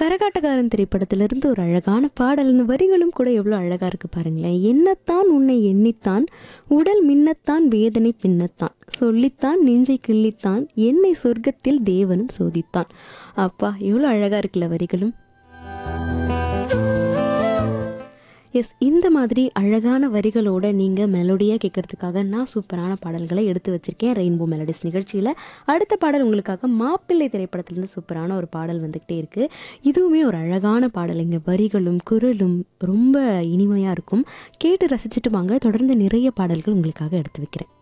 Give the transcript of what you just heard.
கரகாட்டக்காரன் திரைப்படத்திலிருந்து ஒரு அழகான பாடல் இந்த வரிகளும் கூட எவ்வளோ அழகாக இருக்குது பாருங்களேன் என்னத்தான் உன்னை எண்ணித்தான் உடல் மின்னத்தான் வேதனை பின்னத்தான் சொல்லித்தான் நெஞ்சை கிள்ளித்தான் என்னை சொர்க்கத்தில் தேவனும் சோதித்தான் அப்பா எவ்வளோ அழகாக இருக்குல்ல வரிகளும் எஸ் இந்த மாதிரி அழகான வரிகளோட நீங்கள் மெலோடியாக கேட்கறதுக்காக நான் சூப்பரான பாடல்களை எடுத்து வச்சிருக்கேன் ரெயின்போ மெலடிஸ் நிகழ்ச்சியில் அடுத்த பாடல் உங்களுக்காக மாப்பிள்ளை திரைப்படத்துலேருந்து சூப்பரான ஒரு பாடல் வந்துக்கிட்டே இருக்குது இதுவுமே ஒரு அழகான பாடலுங்க வரிகளும் குரலும் ரொம்ப இனிமையாக இருக்கும் கேட்டு ரசிச்சுட்டு வாங்க தொடர்ந்து நிறைய பாடல்கள் உங்களுக்காக எடுத்து வைக்கிறேன்